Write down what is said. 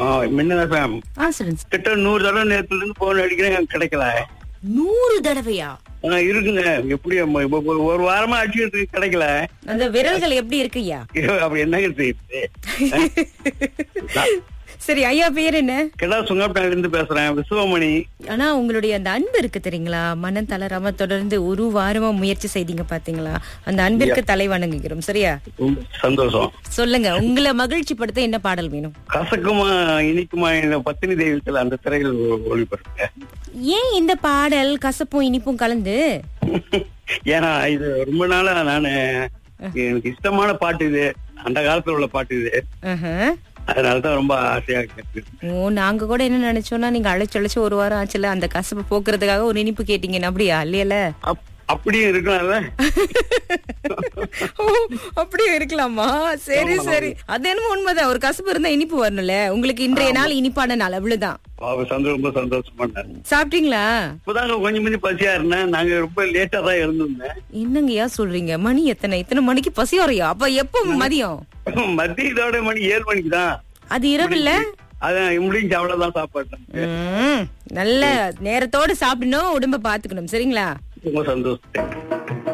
மின்னல் எஃப்எம் ஆ சொல்லுங்க சார். கிட்ட நூறு தடவை நேரத்துல இருந்து போன் அடிக்கிறேன் கிடைக்கல நூறு தடவையா ஆ, இருக்குங்க எப்படி அம்மா, இப்ப ஒரு- ஒரு வாரமா அடிச்சுட்டு இருக்கு, கிடைக்கல அந்த விரல்கள் எப்படி இருக்குய்யா ஐயோ, அப்படி என்னங்க செய்யுது சரி ஐயா பேர் என்ன கிடா சுங்கப்பட்டால இருந்து பேசுறேன் விசுவமணி ஆனா உங்களுடைய அந்த அன்பு இருக்கு தெரியுங்களா மனம் தளராம தொடர்ந்து ஒரு வாரமா முயற்சி செய்தீங்க பாத்தீங்களா அந்த அன்பிற்கு தலை வணங்குகிறோம் சரியா ரொம்ப சந்தோஷம் சொல்லுங்க உங்களை மகிழ்ச்சி படுத்த என்ன பாடல் வேணும் கசக்குமா இனிக்குமா இந்த பத்தினி தெய்வத்தில் அந்த திரையில் ஒ- ஒளிபரப்புங்க ஏன் இந்த பாடல் கசப்பும் இனிப்பும் கலந்து ஏன்னா இது ரொம்ப நாளா நானு எனக்கு இஷ்டமான பாட்டு இது அந்த காலத்துல உள்ள பாட்டு இது ஆஹா. அதனாலதான் ரொம்ப ஆசையா கேட்டு ஓ நாங்க கூட என்ன நினைச்சோம்னா நீங்க அழைச்சு அழைச்சு ஒரு வாரம் ஆச்சுல அந்த கசப்பு போக்குறதுக்காக ஒரு இனிப்பு கேட்டீங்கன்னு அப்படியா இல்லையல அப்- அப்படியும் இருக்கலாம்ல ஓ, அப்படியே இருக்கலாமா சரி சரி அது என்னமோ உண்மைதான் ஒரு கசப்பு இருந்தா இனிப்பு வரணும்ல உங்களுக்கு இன்றைய நாள் இனிப்பான நாள் அவ்வளவுதான் அவ சந்தோஷம் ரொம்ப சந்தோஷமா இருந்தாரு. சாப்பிட்டீங்களா இப்பதாங்க கொஞ்சம் கொஞ்சம் பசியா இருந்தேன் நாங்க ரொம்ப லேட்டா தான் இருந்திருந்தேன் என்னங்கய்யா சொல்றீங்க மணி எத்தனை இத்தனை மணிக்கு பசி வரையா அப்ப எப்போ மதியம் மத்திய இதோட மணி ஏழு மணிக்கு தான் அது இரவுல அதான் முடிஞ்சு அவ்வளவுதான் சாப்பாடு நமக்கு. ம், நல்ல நேரத்தோட சாப்பிடணும் உடம்ப பாத்துக்கணும் சரிங்களா ரொம்ப சந்தோஷம்